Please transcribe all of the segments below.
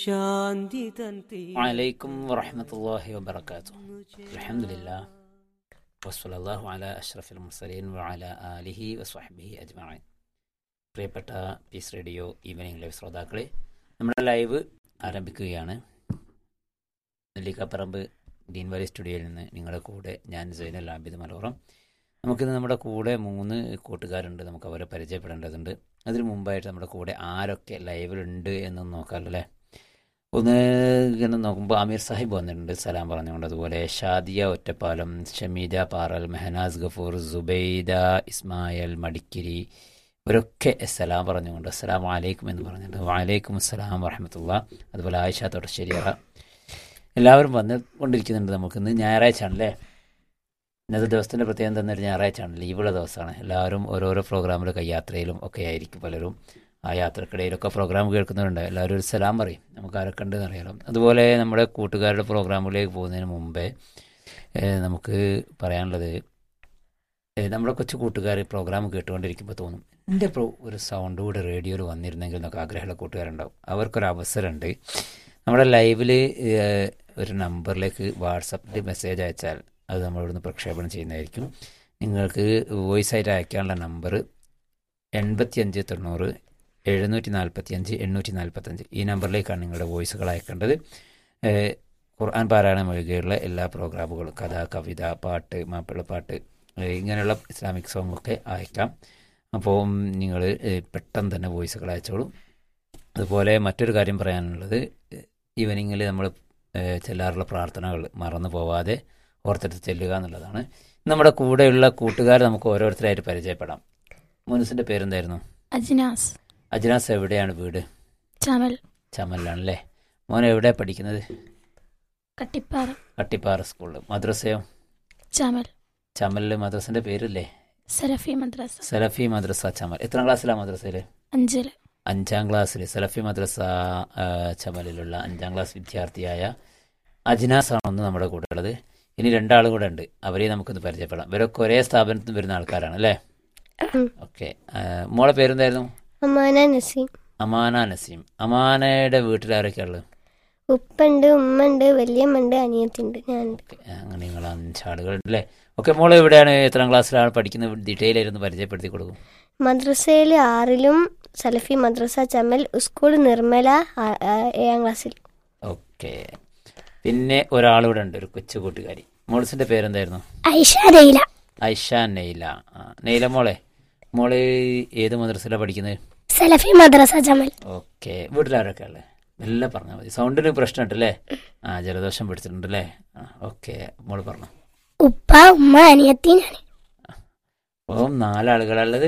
ശാന്തി തൻ വലൈക്കും വറഹമത്തല്ലാഹി വബർക്കാത്തു അലഹമുല്ലാ വസ്സലാഹു അല അഷ്റഫുൽ മുസലീൻ വഅല ആലിഹി വസ്വഹബിഹി അജ്മഈൻ പ്രിയപ്പെട്ട പീസ് റേഡിയോ ഈവനിംഗ് ലൈവ് ശ്രോതാക്കളെ നമ്മുടെ ലൈവ് ആരംഭിക്കുകയാണ് നെല്ലിക്കപ്പറമ്പ് ഡീൻ വാലി സ്റ്റുഡിയോയിൽ നിന്ന് നിങ്ങളുടെ കൂടെ ഞാൻ സൈനൽ ആബിദ് മലോറം നമുക്കിന്ന് നമ്മുടെ കൂടെ മൂന്ന് കൂട്ടുകാരുണ്ട് നമുക്ക് അവരെ പരിചയപ്പെടേണ്ടതുണ്ട് അതിനു മുമ്പായിട്ട് നമ്മുടെ കൂടെ ആരൊക്കെ ലൈവിലുണ്ട് എന്നൊന്ന് നോക്കാമല്ലോ അല്ലേ ഒന്ന് ഇങ്ങനെ നോക്കുമ്പോൾ അമീർ സാഹിബ് വന്നിട്ടുണ്ട് സലാം പറഞ്ഞുകൊണ്ട് അതുപോലെ ഷാദിയ ഒറ്റപ്പാലം ഷമീദ പാറൽ മെഹനാസ് ഗഫൂർ സുബൈദ ഇസ്മായിൽ മടിക്കിരി ഇവരൊക്കെ സലാം പറഞ്ഞുകൊണ്ട് അസ്സലാം വലൈക്കും എന്ന് പറഞ്ഞിട്ടുണ്ട് വലൈക്കും അസ്സലാം വറഹമത്തുള്ള അതുപോലെ ആയിഷ തൊടശ്ശേരിയറ എല്ലാവരും വന്നുകൊണ്ടിരിക്കുന്നുണ്ട് നമുക്കിന്ന് ഞായറാഴ്ച ആണല്ലേ ഇന്നത്തെ ദിവസത്തിൻ്റെ പ്രത്യേകം തന്നെ ഒരു ഞായറാഴ്ചയാണ് ലീവുള്ള ദിവസമാണ് എല്ലാവരും ഓരോരോ പ്രോഗ്രാമിൽ കയ്യാത്രയിലും ഒക്കെ ആയിരിക്കും പലരും ആ യാത്രക്കിടയിലൊക്കെ പ്രോഗ്രാം കേൾക്കുന്നവരുണ്ട് എല്ലാവരും ഒരു സലാം പറയും നമുക്ക് ആരൊക്കെ ഉണ്ടെന്ന് അറിയാലോ അതുപോലെ നമ്മുടെ കൂട്ടുകാരുടെ പ്രോഗ്രാമിലേക്ക് പോകുന്നതിന് മുമ്പേ ഏഹ്, നമുക്ക് പറയാനുള്ളത് ഏഹ്, നമ്മുടെ കൊച്ചു കൂട്ടുകാർ പ്രോഗ്രാം കേട്ടുകൊണ്ടിരിക്കുമ്പോൾ തോന്നും എൻ്റെ പ്രോ ഒരു സൗണ്ട് കൂടെ റേഡിയോയിൽ വന്നിരുന്നെങ്കിൽ എന്നൊക്കെ ആഗ്രഹമുള്ള കൂട്ടുകാരുണ്ടാവും അവർക്കൊരു അവസരമുണ്ട് നമ്മുടെ ലൈവിൽ ഒരു നമ്പറിലേക്ക് വാട്സപ്പിൽ മെസ്സേജ് അയച്ചാൽ അത് നമ്മളിവിടുന്ന് പ്രക്ഷേപണം ചെയ്യുന്നതായിരിക്കും നിങ്ങൾക്ക് വോയിസ് ആയിട്ട് അയക്കാനുള്ള നമ്പർ എൺപത്തിയഞ്ച് തൊണ്ണൂറ് എഴുന്നൂറ്റി നാൽപ്പത്തി അഞ്ച് എണ്ണൂറ്റി നാൽപ്പത്തഞ്ച് ഈ നമ്പറിലേക്കാണ് നിങ്ങളുടെ വോയിസുകൾ അയക്കേണ്ടത് ഏഹ് ഖുർആൻ പാരായണം ഒഴികെയുള്ള എല്ലാ പ്രോഗ്രാമുകളും കഥ കവിത പാട്ട് മാപ്പിളപ്പാട്ട് ഏഹ് ഇങ്ങനെയുള്ള ഇസ്ലാമിക് സോങ് ഒക്കെ അയക്കാം അപ്പോൾ നിങ്ങൾ പെട്ടെന്ന് തന്നെ വോയിസുകൾ അയച്ചോളൂ അതുപോലെ മറ്റൊരു കാര്യം പറയാനുള്ളത് ഈവനിങ്ങിൽ നമ്മൾ ചെല്ലാറുള്ള പ്രാർത്ഥനകൾ മറന്നു പോവാതെ ഓർത്തെടുത്ത് ചെല്ലുക എന്നുള്ളതാണ് നമ്മുടെ കൂടെയുള്ള കൂട്ടുകാരെ നമുക്ക് ഓരോരുത്തരായിട്ട് പരിചയപ്പെടാം മുനുസിൻ്റെ പേരെന്തായിരുന്നു അജ്നാസ് അജ്നാസ് എവിടെയാണ് വീട് ചമൽ ചമലിലാണല്ലേ മോൻ എവിടെയാണ് പഠിക്കുന്നത് കട്ടിപ്പാറ കട്ടിപ്പാറ സ്കൂളിൽ മദ്രസയോ ചമൽ ചമലിൽ മദ്രസൻ്റെ പേരില്ലേ സലഫി മദ്രസ സലഫി മദ്രസ ചമൽ എത്രാം ക്ലാസ്സിലാണ് മദ്രസയിൽ അഞ്ചല് അഞ്ചാം ക്ലാസ്സിൽ സലഫി മദ്രസ ആ, ചമലിലുള്ള അഞ്ചാം ക്ലാസ് വിദ്യാർത്ഥിയായ അജ്നാസ് ആണെന്ന് നമ്മുടെ കൂടെ ഉള്ളത് ഇനി രണ്ടാളും കൂടെ ഉണ്ട് അവരെ നമുക്കൊന്ന് പരിചയപ്പെടാം ഇവരൊക്കെ ഒരേ സ്ഥാപനത്തിൽ നിന്ന് വരുന്ന ആൾക്കാരാണ് അല്ലേ ഓക്കെ മോളെ പേരെന്തായിരുന്നു അമാന നസീം അമാന നസീം അമാനയുടെ വീട്ടിൽ ആരൊക്കെയാ ഉള്ളത് ഉപ്പുണ്ട് ഉമ്മണ്ട് വല്യമ്മണ്ട് അനിയത്തിണ്ട് ഞാനുണ്ട് ഓക്കെ അങ്ങനെ നിങ്ങൾ അഞ്ചാളുകൾ അല്ലേ ഓക്കെ മോള് എവിടെയാണ് എത്രാം ക്ലാസ്സിലാണ് പഠിക്കുന്നത് ഡീറ്റെയിൽ ആയിരുന്നു പരിചയപ്പെടുത്തി കൊടുക്കും മദ്രസയിൽ ആറിലും സലഫി മദ്രസ ചമൽ സ്കൂൾ നിർമ്മല ആ- ആ, ഏഴാം ക്ലാസ്സിൽ ഓക്കെ പിന്നെ ഒരാളിവിടെ ഉണ്ട് ഒരു കൊച്ചു കൂട്ടുകാരി മോൾസിന്റെ പേരെന്തായിരുന്നു ഐഷ രയില ഐഷ നെയ്ല ആ, നെയ്ല മോളെ മോള് ഏത് മദ്രസയിലാണ് പഠിക്കുന്നത് സലഫി മദ്രസ ചമൽ ഓക്കെ വീട്ടിലാരൊക്കെ ഉള്ളത് എല്ലാം പറഞ്ഞാൽ മതി സൗണ്ടിന് പ്രശ്നമുണ്ടല്ലേ ആ ജലദോഷം പിടിച്ചിട്ടുണ്ടല്ലേ ആ ഓക്കെ മോള് പറഞ്ഞു ഉപ്പ ഉമ്മ അനിയത്തി ഞാൻ അപ്പം നാലാളുകളുള്ളത്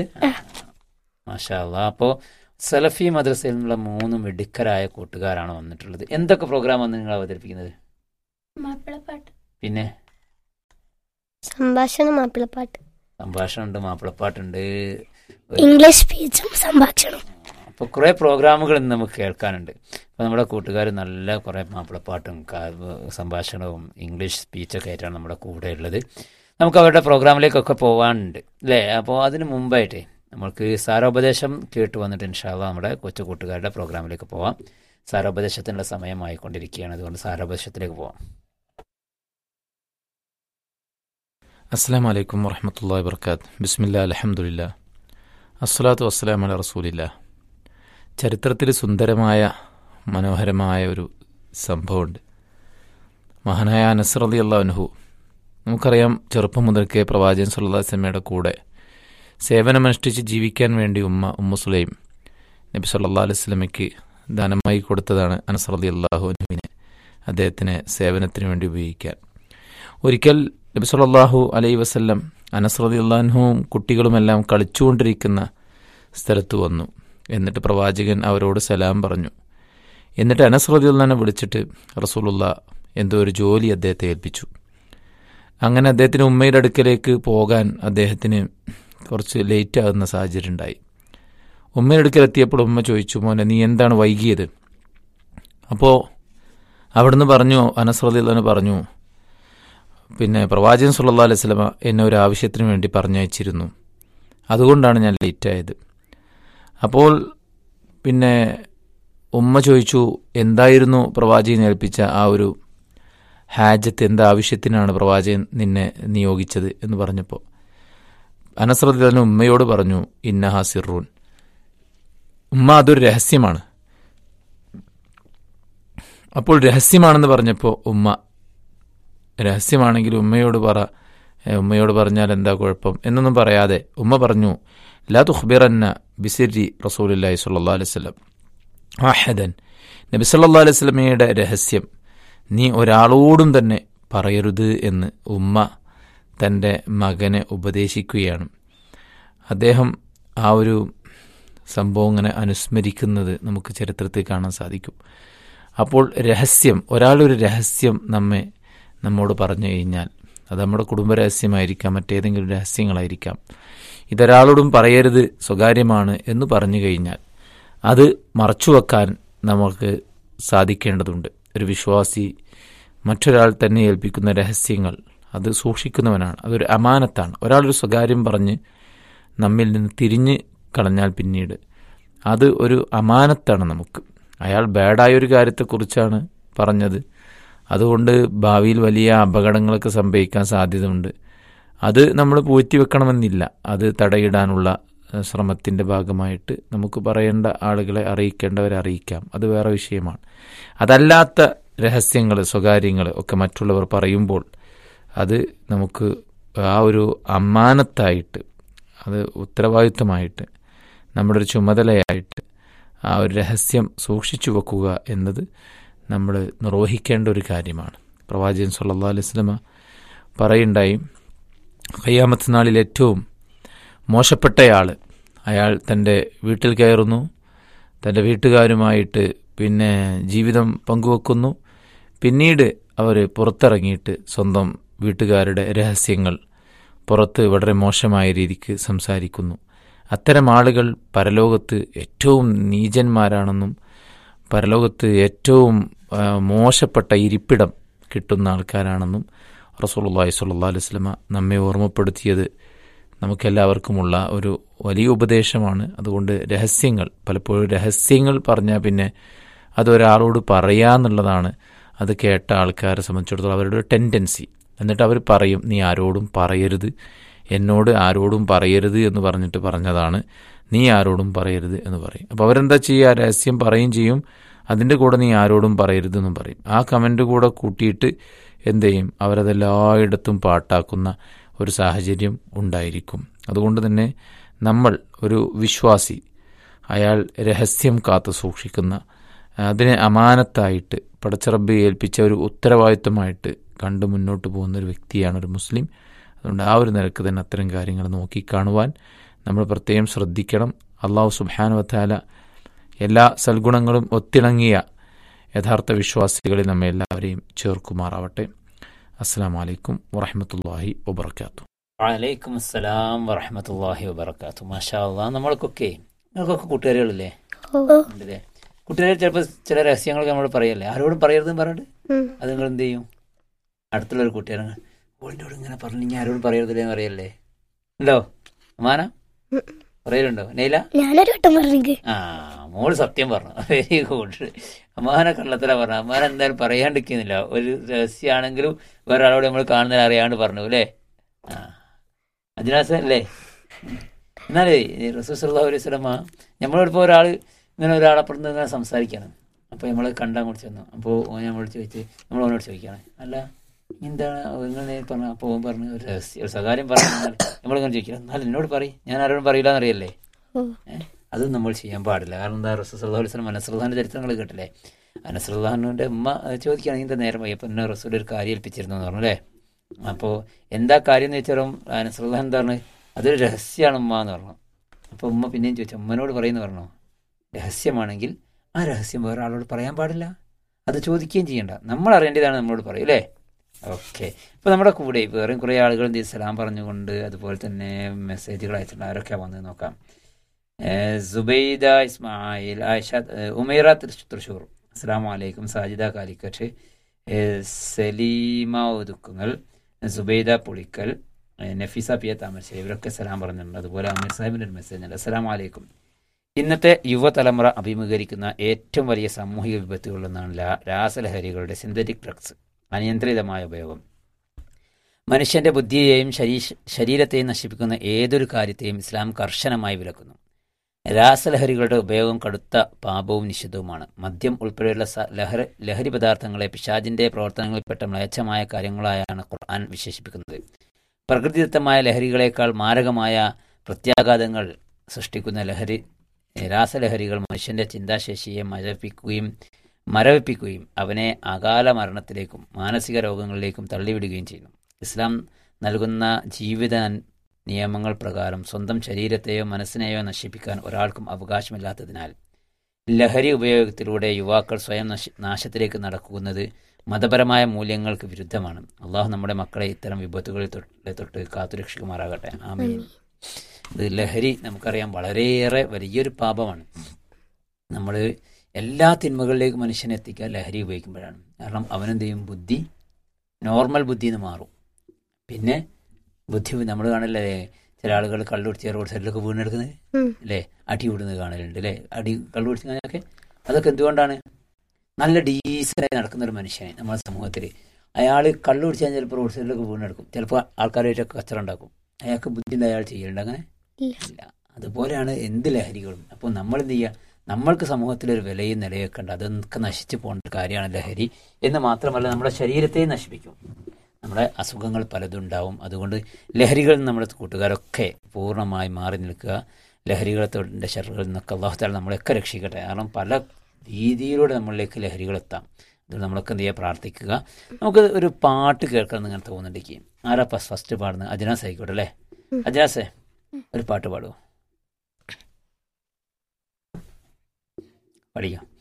മാഷാ അപ്പോൾ സലഫി മദ്രസയിൽ നിന്നുള്ള മൂന്ന് മിടുക്കരായ കൂട്ടുകാരാണ് വന്നിട്ടുള്ളത് എന്തൊക്കെ പ്രോഗ്രാമാണ് നിങ്ങൾ അവതരിപ്പിക്കുന്നത് മാപ്പിളപ്പാട്ട് പിന്നെ സംഭാഷണം മാപ്പിളപ്പാട്ട് സംഭാഷണമുണ്ട് മാപ്പിളപ്പാട്ടുണ്ട് ഇംഗ്ലീഷ് സ്പീച്ചും സംഭാഷണവും അപ്പോൾ കുറേ പ്രോഗ്രാമുകൾ ഇന്ന് നമുക്ക് കേൾക്കാനുണ്ട് അപ്പോൾ നമ്മുടെ കൂട്ടുകാർ നല്ല കുറേ മാപ്പിളപ്പാട്ടും കാ- സംഭാഷണവും ഇംഗ്ലീഷ് സ്പീച്ചൊക്കെ ആയിട്ടാണ് നമ്മുടെ കൂടെ ഉള്ളത് നമുക്ക് അവരുടെ പ്രോഗ്രാമിലേക്കൊക്കെ പോകാനുണ്ട് അല്ലേ അപ്പോൾ അതിന് മുമ്പായിട്ടേ നമുക്ക് സാരോപദേശം കേട്ട് വന്നിട്ട് ഇൻഷാല്ല നമ്മുടെ കൊച്ചു കൂട്ടുകാരുടെ പ്രോഗ്രാമിലേക്ക് പോവാം സാരോപദേശത്തിനുള്ള സമയമായിക്കൊണ്ടിരിക്കുകയാണ് അതുകൊണ്ട് സാരോപദേശത്തിലേക്ക് പോവാം അസ്സാം വലൈക്കും വറഹമത്തല്ലാ വർക്കാത്ത് ബിസ്മില്ല അലഹമുല്ല അസ്സലാത്തു വസ്സലാം അല റസൂലില്ല ചരിത്രത്തിൽ സുന്ദരമായ മനോഹരമായ ഒരു സംഭവമുണ്ട് മഹാനായ നസർ അലി അള്ളാഹുനഹു നമുക്കറിയാം ചെറുപ്പം മുതൽക്കേ പ്രവാചകൻ സല്ലാ വസ്ലമയുടെ കൂടെ സേവനമനുഷ്ഠിച്ച് ജീവിക്കാൻ വേണ്ടി ഉമ്മ ഉമ്മ സുലൈം നബി സല്ലാ അലൈഹി സ്വലമയ്ക്ക് ദാനമായി കൊടുത്തതാണ് അനസർ അലി അള്ളാഹുനുവിനെ അദ്ദേഹത്തിന് സേവനത്തിന് വേണ്ടി ഉപയോഗിക്കാൻ ഒരിക്കൽ നബി സല്ലല്ലാഹു അലൈഹി വസല്ലം അനസ് റളിയല്ലാഹുവും കുട്ടികളുമെല്ലാം കളിച്ചുകൊണ്ടിരിക്കുന്ന സ്ഥലത്ത് വന്നു എന്നിട്ട് പ്രവാചകൻ അവരോട് സലാം പറഞ്ഞു എന്നിട്ട് അനസ് റളിയല്ലാഹുവിനെ വിളിച്ചിട്ട് റസൂലുള്ള എന്തോ ഒരു ജോലി അദ്ദേഹത്തെ ഏൽപ്പിച്ചു അങ്ങനെ അദ്ദേഹത്തിന് ഉമ്മയുടെ അടുക്കലേക്ക് പോകാൻ അദ്ദേഹത്തിന് കുറച്ച് ലേറ്റ് ആകുന്ന സാഹചര്യം ഉണ്ടായി ഉമ്മയുടെ അടുക്കൽ എത്തിയപ്പോൾ ഉമ്മ ചോദിച്ചു മോനെ നീ എന്താണ് വൈകിയത് അപ്പോൾ അവിടുന്ന് പറഞ്ഞു അനസ് റളിയല്ലാഹു പറഞ്ഞു പിന്നെ പ്രവാചകൻ സുല്ലാ അലൈഹി സ്വലമ എന്നെ ഒരു ആവശ്യത്തിന് വേണ്ടി പറഞ്ഞയച്ചിരുന്നു അതുകൊണ്ടാണ് ഞാൻ ലേറ്റായത് അപ്പോൾ പിന്നെ ഉമ്മ ചോദിച്ചു എന്തായിരുന്നു പ്രവാചകൻ ഏൽപ്പിച്ച ആ ഒരു ഹാജത്ത് എന്ത് ആവശ്യത്തിനാണ് പ്രവാചകൻ നിന്നെ നിയോഗിച്ചത് എന്ന് പറഞ്ഞപ്പോൾ അനസ്രദ്ദീൻ ഉമ്മയോട് പറഞ്ഞു ഇന്നഹ സിറൂൻ ഉമ്മ അതൊരു രഹസ്യമാണ് അപ്പോൾ രഹസ്യമാണെന്ന് പറഞ്ഞപ്പോൾ ഉമ്മ രഹസ്യമാണെങ്കിൽ ഉമ്മയോട് പറ ഏ, ഉമ്മയോട് പറഞ്ഞാൽ എന്താ കുഴപ്പം എന്നൊന്നും പറയാതെ ഉമ്മ പറഞ്ഞു ലാ തുഖ്ബിറന്ന ബിസിരി റസൂലുല്ലാഹി സ്വല്ലല്ലാഹു അലൈഹി വസല്ലം അഹദൻ നബി സല്ലല്ലാഹു അലൈഹി വസല്ലമയുടെ രഹസ്യം നീ ഒരാളോടും തന്നെ പറയരുത് എന്ന് ഉമ്മ തൻ്റെ മകനെ ഉപദേശിക്കുകയാണ് അദ്ദേഹം ആ ഒരു സംഭവം ഇങ്ങനെ അനുസ്മരിക്കുന്നത് നമുക്ക് ചരിത്രത്തിൽ കാണാൻ സാധിക്കും അപ്പോൾ രഹസ്യം ഒരാളൊരു രഹസ്യം നമ്മെ നമ്മോട് പറഞ്ഞു കഴിഞ്ഞാൽ അത് നമ്മുടെ കുടുംബ രഹസ്യമായിരിക്കാം മറ്റേതെങ്കിലും രഹസ്യങ്ങളായിരിക്കാം ഇതൊരാളോടും പറയരുത് സ്വകാര്യമാണ് എന്ന് പറഞ്ഞു കഴിഞ്ഞാൽ അത് മറച്ചുവെക്കാൻ നമുക്ക് സാധിക്കേണ്ടതുണ്ട് ഒരു വിശ്വാസി മറ്റൊരാൾ തന്നെ ഏൽപ്പിക്കുന്ന രഹസ്യങ്ങൾ അത് സൂക്ഷിക്കുന്നവനാണ് അതൊരു അമാനത്താണ് ഒരാളൊരു സ്വകാര്യം പറഞ്ഞ് നമ്മിൽ നിന്ന് തിരിഞ്ഞ് കളഞ്ഞാൽ പിന്നീട് അത് ഒരു അമാനത്താണ് നമുക്ക് അയാൾ ബാഡായ ഒരു കാര്യത്തെക്കുറിച്ചാണ് പറഞ്ഞത് അതുകൊണ്ട് ഭാവിയിൽ വലിയ അപകടങ്ങളൊക്കെ സംഭവിക്കാൻ സാധ്യതയുണ്ട് അത് നമ്മൾ പൂഴ്ത്തി വെക്കണമെന്നില്ല അത് തടയിടാനുള്ള ഏഹ്, ശ്രമത്തിൻ്റെ ഭാഗമായിട്ട് നമുക്ക് പറയേണ്ട ആളുകളെ അറിയിക്കേണ്ടവരെ അറിയിക്കാം അത് വേറെ വിഷയമാണ് അതല്ലാത്ത രഹസ്യങ്ങൾ സ്വകാര്യങ്ങൾ ഒക്കെ മറ്റുള്ളവർ പറയുമ്പോൾ അത് നമുക്ക് ആ ഒരു അമ്മാനത്തായിട്ട് അത് ഉത്തരവാദിത്വമായിട്ട് നമ്മുടെ ഒരു ചുമതലയായിട്ട് ആ ഒരു രഹസ്യം സൂക്ഷിച്ചു വെക്കുക എന്നത് നമ്മൾ നിർവഹിക്കേണ്ട ഒരു കാര്യമാണ് പ്രവാചകൻ സല്ലല്ലാഹു അലൈഹി വസല്ലമ പറയുണ്ടായി ഖയ്യാമത്ത് നാളിൽ ഏറ്റവും മോശപ്പെട്ടയാൾ അയാൾ തൻ്റെ വീട്ടിൽ കയറുന്നു തൻ്റെ വീട്ടുകാരുമായിട്ട് പിന്നെ ജീവിതം പങ്കുവെക്കുന്നു പിന്നീട് അവർ പുറത്തിറങ്ങിയിട്ട് സ്വന്തം വീട്ടുകാരുടെ രഹസ്യങ്ങൾ പുറത്ത് വളരെ മോശമായ രീതിക്ക് സംസാരിക്കുന്നു അത്തരം ആളുകൾ പരലോകത്ത് ഏറ്റവും നീചന്മാരാണെന്നും പരലോകത്ത് ഏറ്റവും ആ, മോശപ്പെട്ട ഇരിപ്പിടം കിട്ടുന്ന ആൾക്കാരാണെന്നും റസൂലുള്ളാഹി സ്വല്ലല്ലാഹു അലൈഹി വസല്ലമ നമ്മെ ഓർമ്മപ്പെടുത്തിയത് നമുക്കെല്ലാവർക്കുമുള്ള ഒരു വലിയ ഉപദേശമാണ് അതുകൊണ്ട് രഹസ്യങ്ങൾ പലപ്പോഴും രഹസ്യങ്ങൾ പറഞ്ഞാൽ പിന്നെ അതൊരാളോട് പറയാന്നുള്ളതാണ് അത് കേട്ട ആൾക്കാരെ സംബന്ധിച്ചിടത്തോളം അവരുടെ ഒരു ടെൻഡൻസി എന്നിട്ട് അവർ പറയും നീ ആരോടും പറയരുത് എന്നോട് ആരോടും പറയരുത് എന്ന് പറഞ്ഞിട്ട് പറഞ്ഞതാണ് നീ ആരോടും പറയരുത് എന്ന് പറയും അപ്പോൾ അവരെന്താ ചെയ്യുക ആ രഹസ്യം പറയും ചെയ്യും അതിൻ്റെ കൂടെ നീ ആരോടും പറയരുത് എന്നും പറയും ആ കമൻ്റ് കൂടെ കൂട്ടിയിട്ട് എന്ത് ചെയ്യും അവരതെല്ലായിടത്തും പാട്ടാക്കുന്ന ഒരു സാഹചര്യം ഉണ്ടായിരിക്കും അതുകൊണ്ട് തന്നെ നമ്മൾ ഒരു വിശ്വാസി അയാൾ രഹസ്യം കാത്തു സൂക്ഷിക്കുന്ന അതിനെ അമാനത്തായിട്ട് പടച്ചിറബ് ഏൽപ്പിച്ച ഒരു ഉത്തരവാദിത്വമായിട്ട് കണ്ട് മുന്നോട്ട് പോകുന്ന ഒരു വ്യക്തിയാണ് ഒരു മുസ്ലിം അതുകൊണ്ട് ആ ഒരു നിലക്ക് തന്നെ അത്തരം കാര്യങ്ങൾ നോക്കിക്കാണുവാൻ നമ്മൾ പ്രത്യേകം ശ്രദ്ധിക്കണം അള്ളാഹു സുബാനുവത്താല എല്ലാ സൽഗുണങ്ങളും ഒത്തിണങ്ങിയ യഥാർത്ഥ വിശ്വാസികളിൽ നമ്മെ എല്ലാവരെയും ചേർക്കുമാറാവട്ടെ അസ്സാം വലൈക്കും വറഹമത്തല്ലാഹി വബർക്കാത്തു വലൈക്കും അസ്സലാം വറഹമത്തല്ലാഹി വബർക്കാത്തു മാഷാ അള്ളാ നമ്മൾക്കൊക്കെ നിങ്ങൾക്കൊക്കെ കൂട്ടുകാരികളില്ലേ ഓ ഉണ്ടല്ലേ കുട്ടികൾ ചിലപ്പോൾ ചില രഹസ്യങ്ങളൊക്കെ നമ്മൾ പറയല്ലേ ആരോടും പറയരുതെന്ന് പറഞ്ഞിട്ട് ഉം. അത് നിങ്ങൾ എന്ത് ചെയ്യും അടുത്തുള്ള ഒരു കൂട്ടുകാരൻ ഓളിനോട് ഇങ്ങനെ പറഞ്ഞു ഞാൻ ആരോടും പറയരുതില്ലേ എന്ന് പറയല്ലേ ഉണ്ടോ അമാന ഉം. പറയലുണ്ടോ നെയ്ല ഞാനൊരു വട്ടം പറഞ്ഞു ആ മോള് സത്യം പറഞ്ഞു വെരി ഗുഡ് അമ്മാനെ കള്ളത്തല പറഞ്ഞു അമ്മാന എന്തായാലും പറയാണ്ടിരിക്കുന്നില്ല ഒരു രഹസ്യമാണെങ്കിലും വേറെ ആളോട് നമ്മൾ കാണുന്നതിൽ അറിയാണ്ട് പറഞ്ഞു അല്ലേ ആ അജിനാസ അല്ലേ എന്നാലേ റസൂൽ സല്ലല്ലാഹു അലൈഹി വസല്ലമ നമ്മളിപ്പോൾ ഒരാൾ ഇങ്ങനെ ഒരാളപ്പുറത്ത് ഇങ്ങനെ സംസാരിക്കുകയാണ് അപ്പോൾ നമ്മൾ കണ്ടാൻ കൂടി ചെന്നു അപ്പോൾ നമ്മളോട് ചോദിച്ച് നമ്മൾ അവനോട് ചോദിക്കുകയാണ് അല്ല എന്താണ് ഇങ്ങനെ പറഞ്ഞു അപ്പോൾ ഓൻ പറഞ്ഞു ഒരു രഹസ്യം ഒരു സ്വകാര്യം പറഞ്ഞു നമ്മളിങ്ങനെ ചോദിക്കണം എന്നാലും എന്നോട് പറയും ഞാൻ ആരോടും പറയില്ല എന്നറിയല്ലേ ഓ ഏഹ്? അതും നമ്മൾ ചെയ്യാൻ പാടില്ല കാരണം എന്താ റസൂൽ അലൈഹി അനസ്രദാന്റെ ചരിത്രങ്ങൾ കേട്ടില്ലേ അനസ്രദാനുവിന്റെ ഉമ്മ അത് ചോദിക്കുകയാണ് എന്താ നേരം പോയി അപ്പം എന്നെ റസൂൽ ഒരു കാര്യം ഏൽപ്പിച്ചിരുന്നു എന്ന് പറഞ്ഞു അല്ലേ അപ്പോൾ എന്താ കാര്യം എന്ന് വെച്ചാലും അനസ്രദാൻ എന്താ പറഞ്ഞു അതൊരു രഹസ്യമാണ് ഉമ്മ എന്ന് പറഞ്ഞു അപ്പോൾ ഉമ്മ പിന്നെയും ചോദിച്ചു ഉമ്മനോട് പറയുന്നു പറഞ്ഞു രഹസ്യമാണെങ്കിൽ ആ രഹസ്യം വേറെ ആളോട് പറയാൻ പാടില്ല അത് ചോദിക്കുകയും ചെയ്യണ്ട നമ്മൾ അറിയേണ്ടതാണ് നമ്മളോട് പറയും അല്ലേ ഓക്കെ അപ്പോൾ നമ്മുടെ കൂടെ വേറെയും കുറേ ആളുകൾ എന്ത് ചെയ്തു? സലാം പറഞ്ഞുകൊണ്ട് അതുപോലെ തന്നെ മെസ്സേജുകൾ അയച്ചിട്ടുണ്ട് ആരൊക്കെയാണ് വന്നത് നോക്കാം ഏഹ് സുബൈദ ഇസ്മായിൽ ആയിഷ ഏഹ് ഉമൈറ തൃശ്- തൃശൂർ അസ്സാം വലൈക്കും സാജിദ കാലിക്കറ്റ് ഏഹ് സലീമ ഒതുക്കുങ്ങൽ സുബൈദ പുളിക്കൽ ഏഹ് നഫീസ പി എ താമരശ്ശേരി ഇവരൊക്കെ സലാം പറഞ്ഞിട്ടുണ്ട് അതുപോലെ അമീർ സാഹിബിൻ്റെ ഒരു മെസ്സേജ് ഉണ്ട് അസ്സാം വലൈക്കും ഇന്നത്തെ യുവതലമുറ അഭിമുഖീകരിക്കുന്ന ഏറ്റവും വലിയ സാമൂഹിക വിപത്തുകളിലൊന്നാണ് ലാ- രാസലഹരികളുടെ സിന്തറ്റിക് ഡ്രഗ്സ് അനിയന്ത്രിതമായ ഉപയോഗം മനുഷ്യന്റെ ബുദ്ധിയെയും ശരീ- ശരീരത്തെയും നശിപ്പിക്കുന്ന ഏതൊരു കാര്യത്തെയും ഇസ്ലാം കർശനമായി വിലക്കുന്നു രാസലഹരികളുടെ ഉപയോഗം കടുത്ത പാപവും നിഷിദ്ധവുമാണ് മദ്യം ഉൾപ്പെടെയുള്ള സ- ലഹര ലഹരി പദാർത്ഥങ്ങളെ പിശാജിന്റെ പ്രവർത്തനങ്ങളിൽപ്പെട്ട മ്ലേച്ഛമായ കാര്യങ്ങളായാണ് ഖുർആൻ വിശേഷിപ്പിക്കുന്നത് പ്രകൃതിദത്തമായ ലഹരികളെക്കാൾ മാരകമായ പ്രത്യാഘാതങ്ങൾ സൃഷ്ടിക്കുന്ന ലഹരി രാസലഹരികൾ മനുഷ്യന്റെ ചിന്താശേഷിയെ മരവിപ്പിക്കുകയും മരവിപ്പിക്കുകയും അവനെ അകാല മരണത്തിലേക്കും മാനസിക രോഗങ്ങളിലേക്കും തള്ളിവിടുകയും ചെയ്യുന്നു ഇസ്ലാം നൽകുന്ന ജീവിത നിയമങ്ങൾ പ്രകാരം സ്വന്തം ശരീരത്തെയോ മനസ്സിനെയോ നശിപ്പിക്കാൻ ഒരാൾക്കും അവകാശമില്ലാത്തതിനാൽ ലഹരി ഉപയോഗത്തിലൂടെ യുവാക്കൾ സ്വയം നശി നാശത്തിലേക്ക് നടക്കുന്നത് മതപരമായ മൂല്യങ്ങൾക്ക് വിരുദ്ധമാണ് അള്ളാഹു നമ്മുടെ മക്കളെ ഇത്തരം വിപത്തുകളിൽ തൊട്ട് തൊട്ട് കാത്തുരക്ഷിക്കുമാറാകട്ടെ ആമീൻ ഇത് ലഹരി നമുക്കറിയാം വളരെയേറെ വലിയൊരു പാപമാണ് നമ്മൾ എല്ലാ തിന്മകളിലേക്കും മനുഷ്യനെ എത്തിക്കാൻ ലഹരി ഉപയോഗിക്കുമ്പോഴാണ് കാരണം അവനെന്ത് ചെയ്യും ബുദ്ധി നോർമൽ ബുദ്ധി എന്ന് മാറും പിന്നെ ബുദ്ധി നമ്മൾ കാണില്ലേ ചില ആളുകൾ കള്ളുപിടിച്ച് റോഡ് സൈഡിലൊക്കെ വീണെടുക്കുന്നത് ഉം. അല്ലേ അടി വിടുന്നത് കാണലുണ്ട് അല്ലേ അടി കള്ളുപിടിച്ച് കഴിഞ്ഞാലൊക്കെ അതൊക്കെ എന്തുകൊണ്ടാണ് നല്ല ഡീസൻ്റായി നടക്കുന്ന ഒരു മനുഷ്യനെ നമ്മുടെ സമൂഹത്തിൽ അയാൾ കള്ളു കുടിച്ചാൽ ചിലപ്പോൾ റോഡ് സൈഡിലൊക്കെ വീണെടുക്കും ചിലപ്പോൾ ആൾക്കാരായിട്ടൊക്കെ കച്ചറ ഉണ്ടാക്കും അയാൾക്ക് ബുദ്ധി ഉണ്ട് അയാൾ ചെയ്യലുണ്ട് അങ്ങനെ ഇല്ല. ഇല്ല അതുപോലെയാണ് എന്ത് ലഹരികളും അപ്പോൾ നമ്മൾ എന്ത് ചെയ്യുക നമ്മൾക്ക് സമൂഹത്തിലൊരു വിലയും നിലയൊക്കെ ഉണ്ട് അതൊക്കെ നശിച്ചു പോകേണ്ട ഒരു കാര്യമാണ് ലഹരി എന്ന് മാത്രമല്ല നമ്മുടെ ശരീരത്തെയും നശിപ്പിക്കും നമ്മുടെ അസുഖങ്ങൾ പലതും ഉണ്ടാവും അതുകൊണ്ട് ലഹരികളിൽ നിന്ന് നമ്മുടെ കൂട്ടുകാരൊക്കെ പൂർണ്ണമായി മാറി നിൽക്കുക ലഹരികളത്തോടെ ശരീരങ്ങളിൽ നിന്നൊക്കെ അള്ളാഹുത്താൽ നമ്മളെയൊക്കെ രക്ഷിക്കട്ടെ കാരണം പല രീതിയിലൂടെ നമ്മളിലേക്ക് ലഹരികൾ എത്താം അതുകൊണ്ട് നമ്മളൊക്കെ എന്ത് ചെയ്യുക പ്രാർത്ഥിക്കുക നമുക്ക് ഒരു പാട്ട് കേൾക്കണം എന്ന് ഇങ്ങനെ തോന്നുന്നുണ്ടെങ്കിൽ ആരാ ഫസ്റ്റ് പാടുന്നത് അജനാസ് ആയിക്കോട്ടെ അല്ലേ അജനാസേ ഒരു പാട്ട് പാടുമോ പഠിക്കാം